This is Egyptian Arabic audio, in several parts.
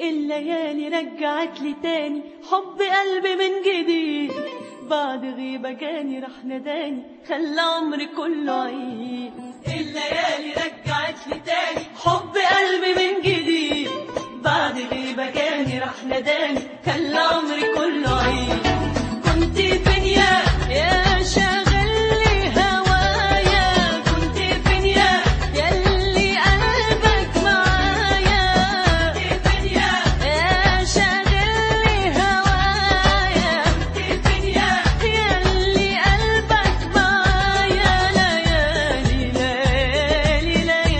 الليالي رجعت لي تاني حب قلبي من جديد بعد غيبة جاني راح نداني خلى عمري كله عيد الليالي رجعت لي تاني حب قلبي من جديد بعد غيبة جاني راح نداني خلى عمري كله عيد كنت فين يا يا شاغل لي هوايا كنت فين يا يلي قلبك معايا كنت فين يا يا شاغل لي هوايا كنت فين يا يلي قلبك معايا ليالي ليالي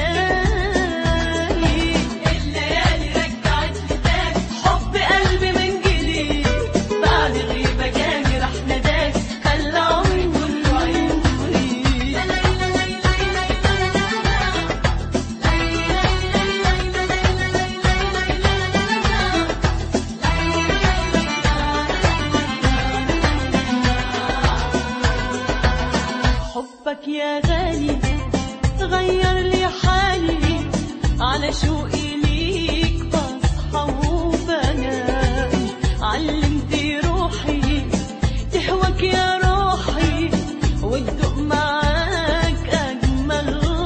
ليالي الليالي رجعت لي تاني حب قلبي من جديد بعد غيبة جاني راح نداك خلى عمري كله عيوني حبك يا غالي غير لي حالي على شوقي ليك بصحى وبنام علمت روحي تهواك يا روحي وتدوق معاك أجمل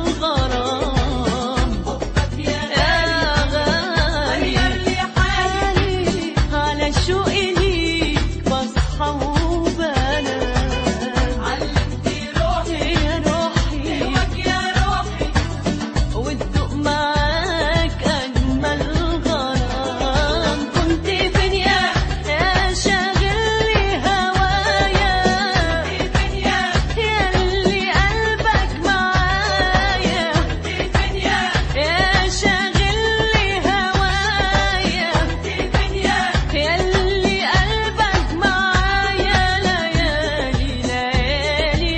غرام حبك يا غالي غير لي حالي على شوقي ليك بصحى وبنام علمت روحي يا روحي تهواك يا روحي وتدوق معاك أجمل غرام كنت فين يا يا شاغل لي هوايا كنت فين يا يلي قلبك معايا كنت فين يا يا شاغل لي هوايا كنت فين يا يلي قلبك معايا ليالي ليالي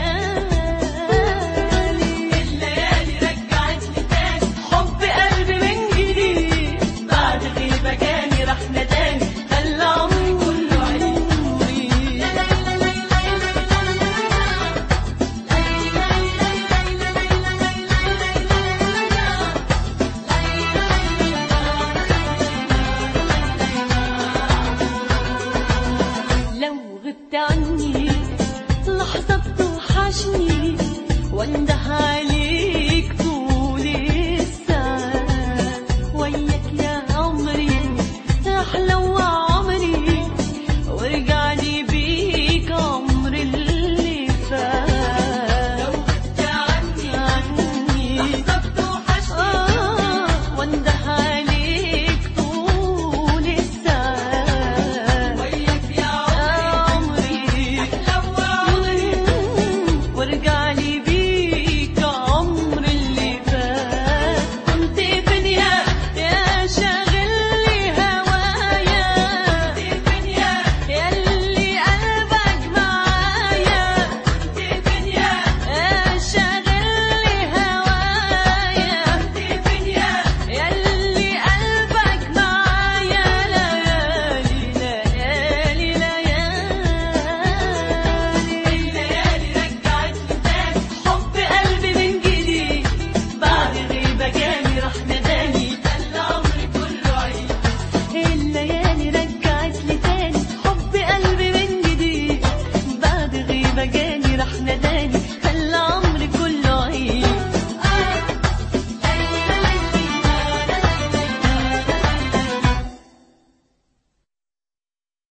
ليالي الليالي رجعت لي تاني حب قلبي من جديد بعد غيبة جاني راح نداني خلى عمري كله عيوني لو غبت عني لحظة بتوحشني وانده عليك